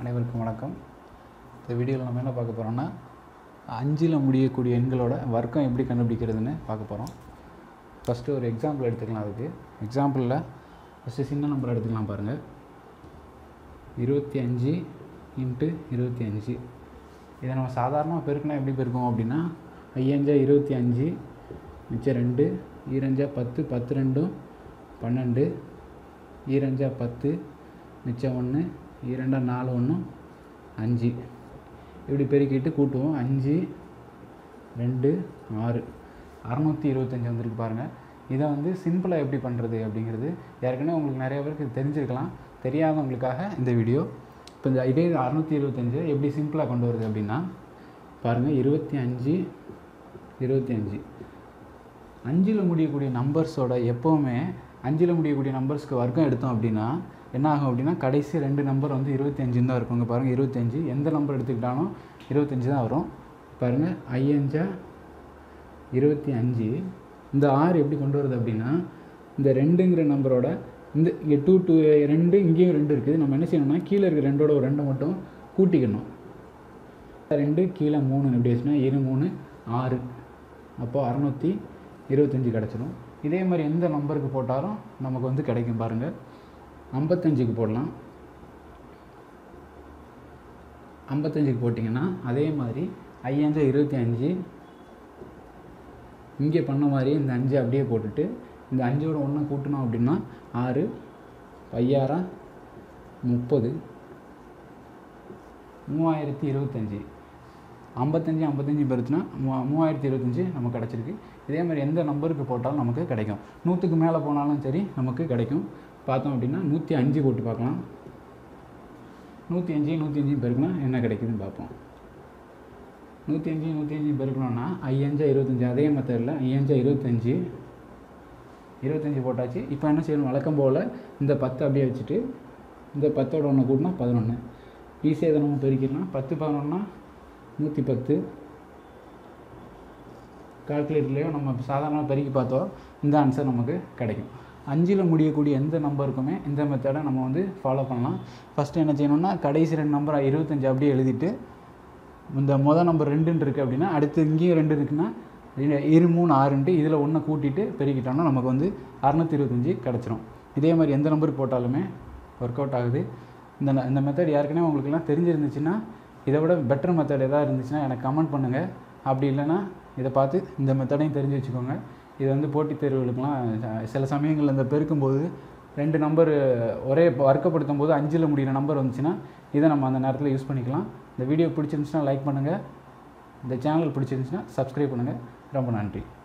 அனைவருக்கும் வணக்கம் இந்த வீடியோவில் நம்ம என்ன பார்க்க போகிறோம்னா அஞ்சில் முடியக்கூடிய எண்களோட வர்க்கம் எப்படி கண்டுபிடிக்கிறதுன்னு பார்க்க போகிறோம் ஃபஸ்ட்டு ஒரு எக்ஸாம்பிள் எடுத்துக்கலாம் அதுக்கு எக்ஸாம்பிளில் ஃபஸ்ட்டு சின்ன நம்பர் எடுத்துக்கலாம் பாருங்கள் இருபத்தி அஞ்சு இன்ட்டு இருபத்தி அஞ்சு இதை நம்ம சாதாரணமாக பெருக்கினா எப்படி பெருக்குவோம் அப்படின்னா ஐயஞ்சா இருபத்தி அஞ்சு மிச்சம் ரெண்டு ஈரஞ்சா பத்து பத்து ரெண்டும் பன்னெண்டு ஈரஞ்சா பத்து மிச்சம் ஒன்று இரண்டா நாலு ஒன்றும் அஞ்சு இப்படி பெருக்கிட்டு கூட்டுவோம் அஞ்சு ரெண்டு ஆறு அறநூற்றி இருபத்தஞ்சி வந்திருக்கு பாருங்கள் இதை வந்து சிம்பிளாக எப்படி பண்ணுறது அப்படிங்கிறது ஏற்கனவே உங்களுக்கு நிறைய பேருக்கு இது தெரிஞ்சிருக்கலாம் தெரியாதவங்களுக்காக இந்த வீடியோ இப்போ இந்த இதே அறநூற்றி இருபத்தஞ்சு எப்படி சிம்பிளாக கொண்டு வருது அப்படின்னா பாருங்கள் இருபத்தி அஞ்சு இருபத்தி அஞ்சு அஞ்சில் முடியக்கூடிய நம்பர்ஸோட எப்போவுமே அஞ்சில் முடியக்கூடிய நம்பர்ஸ்க்கு வர்க்கம் எடுத்தோம் அப்படின்னா என்ன ஆகும் அப்படின்னா கடைசி ரெண்டு நம்பர் வந்து இருபத்தஞ்சு தான் இருக்கும் இங்கே பாருங்கள் இருபத்தஞ்சு எந்த நம்பர் எடுத்துக்கிட்டாலும் இருபத்தஞ்சு தான் வரும் பாருங்கள் ஐயஞ்சா இருபத்தி அஞ்சு இந்த ஆறு எப்படி கொண்டு வருது அப்படின்னா இந்த ரெண்டுங்கிற நம்பரோட இந்த இங்கே டூ டூ ரெண்டு இங்கேயும் ரெண்டு இருக்குது நம்ம என்ன செய்யணும்னா கீழே இருக்கிற ரெண்டோட ஒரு ரெண்டை மட்டும் கூட்டிக்கணும் ரெண்டு கீழே மூணு எப்படி வச்சுன்னா இரு மூணு ஆறு அப்போது அறநூற்றி இருபத்தஞ்சி கிடச்சிரும் இதே மாதிரி எந்த நம்பருக்கு போட்டாலும் நமக்கு வந்து கிடைக்கும் பாருங்கள் ஐம்பத்தஞ்சுக்கு போடலாம் ஐம்பத்தஞ்சுக்கு போட்டிங்கன்னா அதே மாதிரி ஐயஞ்சா இருபத்தி அஞ்சு இங்கே பண்ண மாதிரி இந்த அஞ்சு அப்படியே போட்டுட்டு இந்த அஞ்சோட ஒன்று கூட்டணும் அப்படின்னா ஆறு ஐயாயிரம் முப்பது மூவாயிரத்தி இருபத்தஞ்சி ஐம்பத்தஞ்சு ஐம்பத்தஞ்சு பெருத்துனா மூ மூவாயிரத்தி இருபத்தஞ்சி நமக்கு கிடச்சிருக்கு இதே மாதிரி எந்த நம்பருக்கு போட்டாலும் நமக்கு கிடைக்கும் நூற்றுக்கு மேலே போனாலும் சரி நமக்கு கிடைக்கும் பார்த்தோம் அப்படின்னா நூற்றி அஞ்சு போட்டு பார்க்கலாம் நூற்றி அஞ்சு நூற்றி அஞ்சு பெருக்குனா என்ன கிடைக்குதுன்னு பார்ப்போம் நூற்றி அஞ்சு நூற்றி அஞ்சு பெருக்கணும்னா ஐயஞ்சா இருபத்தஞ்சி அதே மெத்தடில் ஐயஞ்சா இருபத்தஞ்சி இருபத்தஞ்சி போட்டாச்சு இப்போ என்ன செய்யணும் வழக்கம் போல் இந்த பத்து அப்படியே வச்சுட்டு இந்த பத்தோட ஒன்று கூட்டினா பதினொன்று ஈஸியாக இதை நம்ம பெருக்கிடலாம் பத்து பதினொன்னா நூற்றி பத்து கால்குலேட்டர்லேயோ நம்ம சாதாரணமாக பெருக்கி பார்த்தோம் இந்த ஆன்சர் நமக்கு கிடைக்கும் அஞ்சில் முடியக்கூடிய எந்த நம்பருக்குமே இந்த மெத்தடை நம்ம வந்து ஃபாலோ பண்ணலாம் ஃபஸ்ட்டு என்ன செய்யணும்னா கடைசி ரெண்டு நம்பர் இருபத்தஞ்சி அப்படியே எழுதிட்டு இந்த மொதல் நம்பர் ரெண்டுன்னு இருக்குது அப்படின்னா அடுத்து இங்கேயும் ரெண்டு இருக்குன்னா இரு- இரு மூணு ஆறுன்ட்டு இதில் ஒன்றை கூட்டிட்டு பெருக்கிட்டோம்னா நமக்கு வந்து அறநூற்றி இருபத்தஞ்சி கிடச்சிரும் இதே மாதிரி எந்த நம்பருக்கு போட்டாலுமே ஒர்க் அவுட் ஆகுது இந்த ந- இந்த மெத்தட் ஏற்கனவே உங்களுக்குலாம் தெரிஞ்சிருந்துச்சுன்னா இதை விட பெட்டர் மெத்தட் எதாவது இருந்துச்சுன்னா எனக்கு கமெண்ட் பண்ணுங்கள் அப்படி இல்லைன்னா இதை பார்த்து இந்த மெத்தடையும் தெரிஞ்சு வச்சுக்கோங்க இது வந்து போட்டித் தேர்வுகளுக்கெலாம் அஹ், சில சமயங்களில் இந்த பெருக்கும்போது ரெண்டு நம்பர் ஒரே வர்க்கப்படுத்தும் போது அஞ்சில் முடிகிற நம்பர் வந்துச்சுன்னா இதை நம்ம அந்த நேரத்தில் யூஸ் பண்ணிக்கலாம் இந்த வீடியோ பிடிச்சிருந்துச்சுன்னா லைக் பண்ணுங்கள் இந்த சேனல் பிடிச்சிருந்துச்சுன்னா சப்ஸ்கிரைப் பண்ணுங்கள் ரொம்ப நன்றி